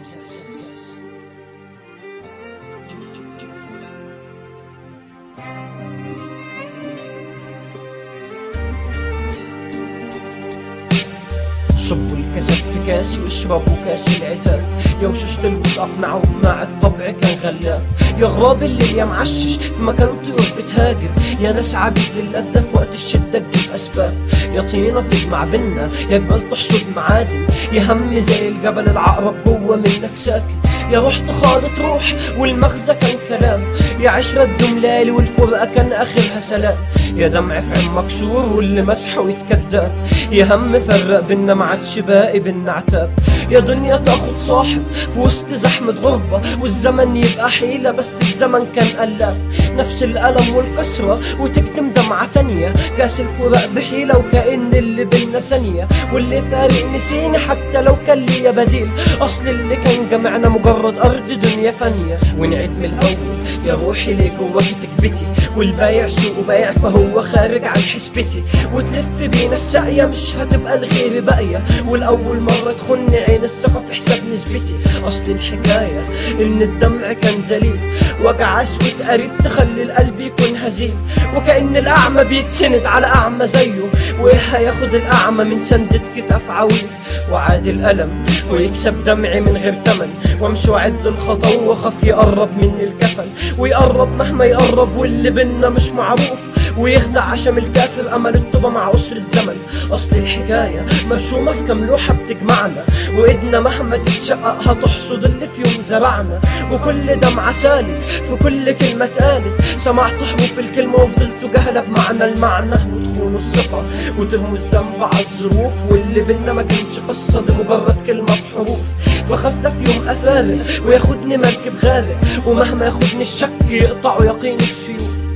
صبوا الكاسات في كاسي واشربوا كاس العتاب يا وشوش تلبس اقنعة وقناع الطبع كان غلاب يا غراب اللي يا معشش في مكان طيور بتهاجر يا ناس عبيد للأذى في وقت الشدة تجيب أسباب يا طينة تجمع بينا يا جبال تحصد معادن يا هم زي الجبل العقرب جوه منك ساكن يا رحت خالط روح والمغزى كان كلام يا عشرة الدملالي والفرقة كان آخرها سلام يا دمع في عين مكسور واللي مسحه ويتكدب يا هم فرق بينا ما عادش باقي بينا عتاب يا دنيا تاخد صاحب في وسط زحمة غربة والزمن يبقى حيلة بس الزمن كان قلاب نفس الألم والكسرة وتكتم دمعة تانية كاس الفراق بحيلة وكأن اللي بينا ثانية واللي فارق نسيني حتى لو كان ليا بديل أصل اللي كان جمعنا مجرد أرض دنيا فانية ونعيد من الأول يا روحي ليه جواكي تكبتي والبايع سوق بايع فهو خارج عن حسبتي وتلف بينا الساقية مش هتبقى الغير باقية والأول مرة تخن عين الثقة في حساب نسبتي أصل الحكاية إن الدمع كان ذليل وجع أسود قريب تخلي القلب يكون هزيل وكأن الأعمى بيتسند على أعمى زيه وإيه هياخد الأعمى من سندة كتاف عويل وعاد الألم ويكسب دمعي من غير تمن وامشي وعد الخطا وخاف يقرب مني الكفن ويقرب مهما يقرب واللي بينا مش معروف ويخدع عشم الكافر امل التوبة مع اسر الزمن اصل الحكاية مرسومة في كام لوحة بتجمعنا وايدنا مهما تتشقق هتحصد اللي في يوم زرعنا وكل دمعة سالت في كل كلمة اتقالت سمعت حروف الكلمة وفضلت جهلة بمعنى المعنى وتخونوا الثقة وترموا الذنب على الظروف واللي بينا ما كانش قصة دي مجرد كلمة بحروف فخافنا في يوم افارق وياخدني مركب غارق ومهما ياخدني الشك يقطعوا يقين السيوف